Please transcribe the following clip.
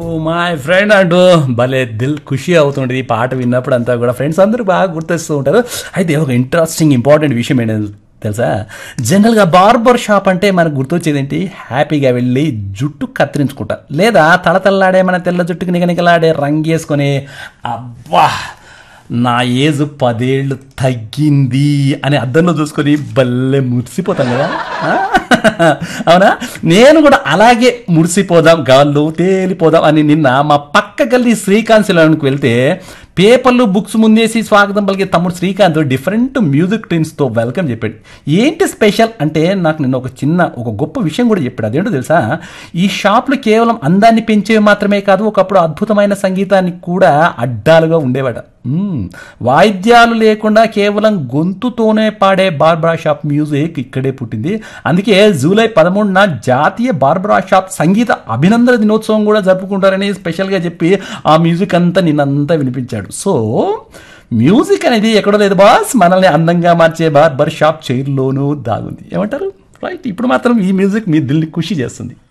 My friend అంటూ భలే దిల్ ఖుషి అవుతుంటుంది ఈ పాట విన్నప్పుడు అంతా కూడా ఫ్రెండ్స్ అందరూ బాగా గుర్తొస్తూ ఉంటారు అయితే ఒక ఇంట్రెస్టింగ్ ఇంపార్టెంట్ విషయం ఏంటంటే తెలుసా జనరల్గా బార్బర్ షాప్ అంటే మనకు గుర్తొచ్చేది ఏంటి హ్యాపీగా వెళ్ళి జుట్టు కత్తిరించుకుంటా లేదా తలతల్లాడే మన తెల్ల జుట్టుకి నిగనిగలాడే రంగేసుకొని అబ్బా నా ఏజ్ పదేళ్ళు తగ్గింది అని అద్దంలో చూసుకొని భలే మురిసిపోతాం కదా ఆ? అవునా నేను కూడా అలాగే మురిసిపోదాం గాల్లో తేలిపోదాం అని నిన్న మా పక్క గల్లీ శ్రీకాంత్ శిలానికి వెళ్తే పేపర్లు బుక్స్ ముందేసి స్వాగతం పలికే తమ్ముడు శ్రీకాంత్ డిఫరెంట్ మ్యూజిక్ తో వెల్కమ్ చెప్పాడు ఏంటి స్పెషల్ అంటే నాకు నిన్న ఒక చిన్న ఒక గొప్ప విషయం కూడా చెప్పాడు అదేంటో తెలుసా ఈ షాప్లు కేవలం అందాన్ని పెంచేవి మాత్రమే కాదు ఒకప్పుడు అద్భుతమైన సంగీతానికి కూడా అడ్డాలుగా ఉండేవాడ మ్మ్. వాయిద్యాలు లేకుండా కేవలం గొంతుతోనే పాడే బార్బరా షాప్ మ్యూజిక్ ఇక్కడే పుట్టింది అందుకే జూలై పదమూడున జాతీయ బార్బరా షాప్ సంగీత అభినందన దినోత్సవం కూడా జరుపుకుంటారని స్పెషల్గా చెప్పి ఆ మ్యూజిక్ అంతా నిన్నంతా వినిపించాడు సో మ్యూజిక్ అనేది ఎక్కడో లేదు బాస్ మనల్ని అందంగా మార్చే బార్బర్ షాప్ చైర్లోనూ దాగుంది ఏమంటారు రైట్ ఇప్పుడు మాత్రం ఈ మ్యూజిక్ మీ దిల్ని ఖుషి చేస్తుంది